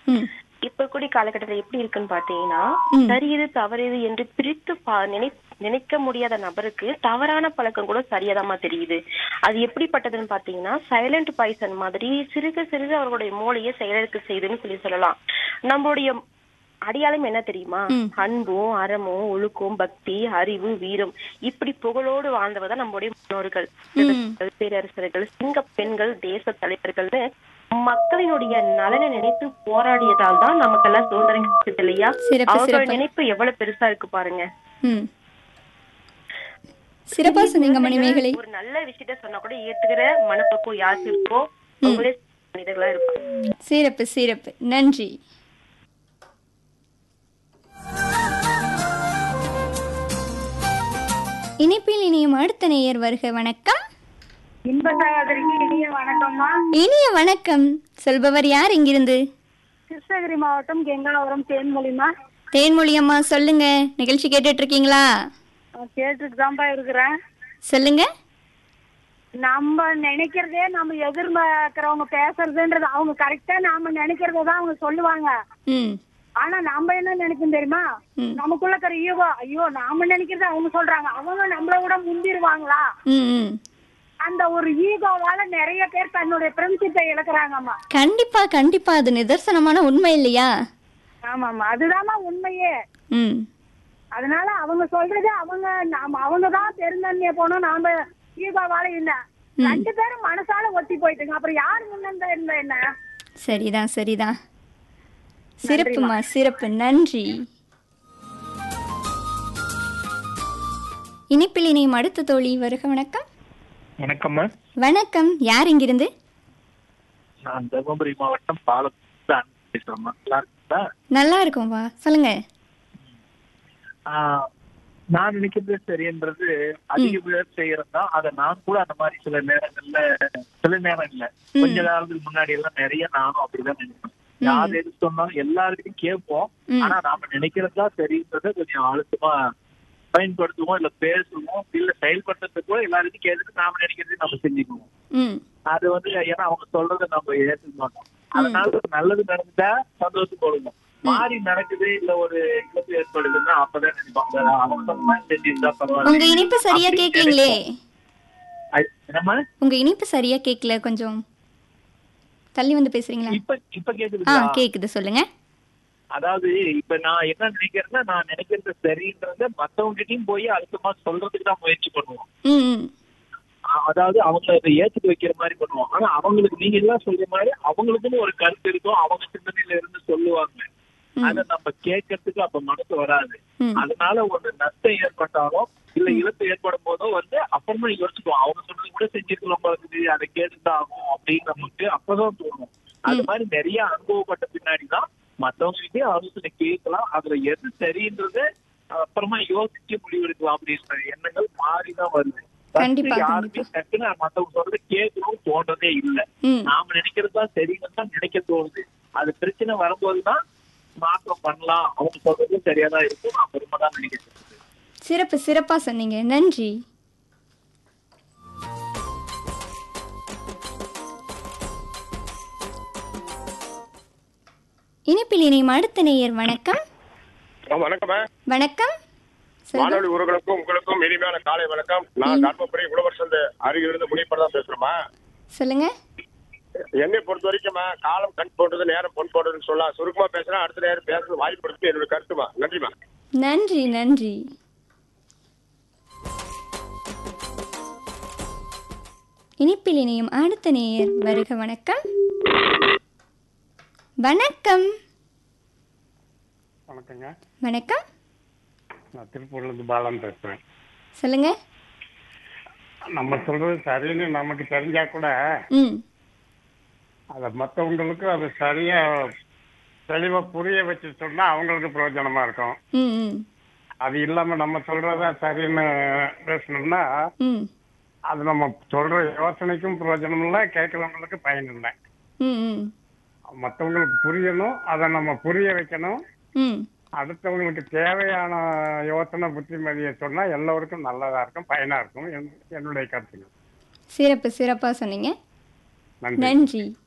ம் இப்ப கூடிய காலகட்டத்துல எப்படி இருக்குன்னு பாத்தீங்கன்னா ம். சரி இது தவறு இது என்று பிரித்து பா- நினை நினைக்க முடியாத நபருக்கு தவறான பழக்கம் கூட சரியாதாமா தெரியுது அது எப்படிப்பட்டதுன்னு பாத்தீங்கன்னா சைலண்ட் பாய்சன் மாதிரி சிறுக சிறுக அவர்களுடைய மூளையை செயலுக்கு செய்யுதுன்னு சொல்லி சொல்லலாம் நம்மளுடைய அடையாளம் என்ன தெரியுமா ம். அன்பும் அறமும் ஒழுக்கம் பக்தி அறிவு வீரம் இப்படி புகழோடு வாழ்ந்தவதான் நம்முடைய முன்னோர்கள் ம். பேரரசர்கள் சிங்க பெண்கள் தேச தலைவர்கள்னு மக்களினுடைய நலனை நினைத்து போராடியதால் தான் நமக்கெல்லாம் சுதந்திரம் கிடைச்சது இல்லையா சிறப்பு, அவங்களோட சிறப்பு. நினைப்பு எவ்வளவு பெருசா இருக்கு பாருங்க ம் சிறப்பா சொன்னீங்க மணிமேகலை ஒரு நல்ல விஷயத்த சொன்னா கூட ஏத்துக்கிற மனப்பக்குவம் யாருக்கு இருக்கோ அவங்களே மனிதர்களா இருப்பாங்க சிறப்பு சிறப்பு நன்றி இணைப்பில் இனியும் அடுத்த நேயர் வருக வணக்கம் இன்ப சகோதரிக்கு இனிய வணக்கம்மா இனிய வணக்கம் சொல்பவர் யார் இங்கிருந்து கிருஷ்ணகிரி மாவட்டம் கெங்காவரம் தேன்மொழிமா தேன்மொழி அம்மா சொல்லுங்க நிகழ்ச்சி கேட்டுட்டு இருக்கீங்களா கேட்டுட்டு தான்ப்பா இருக்கிறேன் சொல்லுங்க நம்ம நினைக்கிறதே நம்ம எதிர்பார்க்கிறவங்க பேசுறதுன்றது அவங்க கரெக்டா நாம நினைக்கிறத தான் அவங்க சொல்லுவாங்க ம் ஆனா நம்ம என்ன நினைக்கும் தெரியுமா ம். நமக்குள்ள இருக்கிற ஈகோ ஐயோ நாம நினைக்கிறத அவங்க சொல்றாங்க அவங்க நம்மள விட முந்திருவாங்களா ம் ம் அந்த ஒரு ஈகோவால நிறைய பேர் தன்னுடைய பிரின்சிப்பை இழக்கிறாங்கம்மா கண்டிப்பா கண்டிப்பா அது நிதர்சனமான உண்மை இல்லையா ஆமாம்மா அதுதாம்மா உண்மையே ம் அதனால அவங்க சொல்றது அவங்க நாம அவங்க தான் பெருந்தன்மைய போனோம் நாம ஈகோவால இல்ல ரெண்டு பேரும் மனசால ஒத்தி போயிட்டுங்க அப்புறம் யார் முன்னந்த இருந்தா என்ன சரிதான் சரிதான் சிறப்புமா சிறப்பு நன்றி இனிப்பில் இணையும் அடுத்த தோழி வருக வணக்கம் வணக்கம்மா வணக்கம் யார் இங்கிருந்து நான் தருமபுரி மாவட்டம் பாலத்துல பேசுறேம்மா நல்லா இருக்கீங்களா நல்லா இருக்கும்பா சொல்லுங்க ஆஹ், நான் நினைக்கிறது சரின்றது அதிக பேர் செய்யறதா அதை நான் கூட அந்த மாதிரி சில நேரங்கள்ல சில நேரம் இல்ல கொஞ்ச காலத்துக்கு முன்னாடி எல்லாம் நிறைய நானும் அப்படிதான் நினைப்பேன் யார் எது சொன்னாலும் எல்லாருக்கும் கேட்போம் ம். ஆனா நாம நினைக்கிறதா சரின்றத கொஞ்சம் அழுத்தமா பயன்படுத்துவோம் இல்ல பேசுவோம் இல்ல செயல்படுத்துறதுக்கு கூட எல்லாருக்கும் கேட்டுட்டு நாம நினைக்கிறது நம்ம செஞ்சுக்குவோம் ம் அது வந்து ஏன்னா அவங்க சொல்றதை நம்ம ஏத்துக்க மாட்டோம் அதனால ஒரு நல்லது நடந்துட்டா சந்தோஷப்படுவோம் மாறி நடக்குது இல்ல ஒரு இழப்பு ஏற்படுதுன்னா அப்பதான் நினைப்பாங்க அவங்க சொன்ன மாதிரி செஞ்சிருந்தா உங்க பரவாயில்ல இனிப்பு சரியா அப்படி கேட்கலீங்களே ஐ- என்னம்மா உங்க இனிப்பு சரியா கேட்கல கொஞ்சம் தள்ளி வந்து பேசுறீங்களா இப்ப இப்ப ஆ கேக்குதுங்களா கேக்குது சொல்லுங்க அதாவது இப்ப நான் என்ன நினைக்கிறேன்னா நான் நினைக்கிறது சரின்றத மத்தவங்க கிட்டயும் போய் அழுத்தமா சொல்றதுக்கு தான் முயற்சி பண்ணுவோம் ம் ம் அ- அதாவது அவங்கள அதை ஏத்துக்க வைக்கிற மாதிரி பண்ணுவோம் ஆனா அவங்களுக்கு நீங்க எல்லாம் சொல்ற மாதிரி அவங்களுக்குன்னு ஒரு கருத்து இருக்கும் அவங்க சிந்தனையில இருந்து சொல்லுவாங்க அத நம்ம கேட்கறதுக்கு அப்ப மனசு வராது ம். அதனால ஒரு நஷ்டம் ஏற்பட்டாலும் இல்ல இழப்பு ஏற்படும் போதோ வந்து அப்புறமா யோசிச்சுக்குவோம் அவங்க சொன்னது கூட செஞ்சிருக்கலாம் போல இருக்குது அதை கேட்டுதான் ஆகும் அப்படின்னு நமக்கு அப்பதான் தோணும் அது மாதிரி நிறைய அனுபவப்பட்ட பின்னாடிதான் மத்தவங்க கிட்டே ஆலோசனை கேட்கலாம் அதுல எது சரின்றது அப்புறமா யோசிச்சு முடிவெடுக்கலாம் அப்படின்ற எண்ணங்கள் மாறிதான் வருது First கண்டிப்பா, யாருமே டக்குன்னு மத்தவங்க சொல்றதை கேட்கணும் தோன்றதே இல்ல ம் நாம நினைக்கிறது தான் சரின்னு தான் நினைக்க தோணுது அது பிரச்சனை வரும்போதுதான் மாற்றம் பண்ணலாம் அவங்க சொல்றதும் சரியா தான் இருக்கும் நான் பெருமை தான் நினைக்கிறேன் சிறப்பு சிறப்பா சொன்னீங்க நன்றி இனிப்பில் இணையும் அடுத்த நேயர் வணக்கம் ஆ, வணக்கம்மா வணக்கம் சொல்லுங்க. வானொலி உறவுகளுக்கும் உங்களுக்கும் இனிமையான காலை வணக்கம் நான் தர்மபுரி உழவர் சந்தை அருகிலிருந்து முனிப்பதான் பேசுறேம்மா சொல்லுங்க என்னை பொறுத்த வரைக்கும்மா காலம் கண் போடுறது நேரம் பொன் போடுறதுன்னு சொல்லலாம் சுருக்கமா பேசுனா அடுத்த நேரம் பேசுறது வாய்ப்பு இருக்கு என்னோட கருத்துமா நன்றிமா நன்றி நன்றி இனிப்பில் இணையும் அடுத்த நேயர் வருக வணக்கம் வணக்கம் வணக்கங்க வணக்கம் நான் திருப்பூர்லேருந்து பாலான்னு பேசுகிறேன் சொல்லுங்க நம்ம சொல்றது சரின்னு நமக்கு தெரிஞ்சா கூட ம் அதை மற்றவங்களுக்கு அது சரியா தெளிவா புரிய வச்சு சொன்னா அவங்களுக்கு பிரயோஜனமா இருக்கும் ம் ம் அது இல்லாம நம்ம சொல்றதா சரின்னு பேசணும்னா ம் அது நம்ம சொல்ற யோசனைக்கும் பிரயோஜனம் இல்லை கேட்கறவங்களுக்கு பயன் இல்லை ம் ம் மற்றவங்களுக்கு புரியணும் அதை நம்ம புரிய வைக்கணும் ம் அடுத்தவங்களுக்கு தேவையான யோசனை புத்திமதியை சொன்னா எல்லோருக்கும் நல்லதா இருக்கும் பயனா இருக்கும் என்- என்னுடைய கருத்துங்க சிறப்பு சிறப்பாக சொன்னீங்க நன்றி நன்றி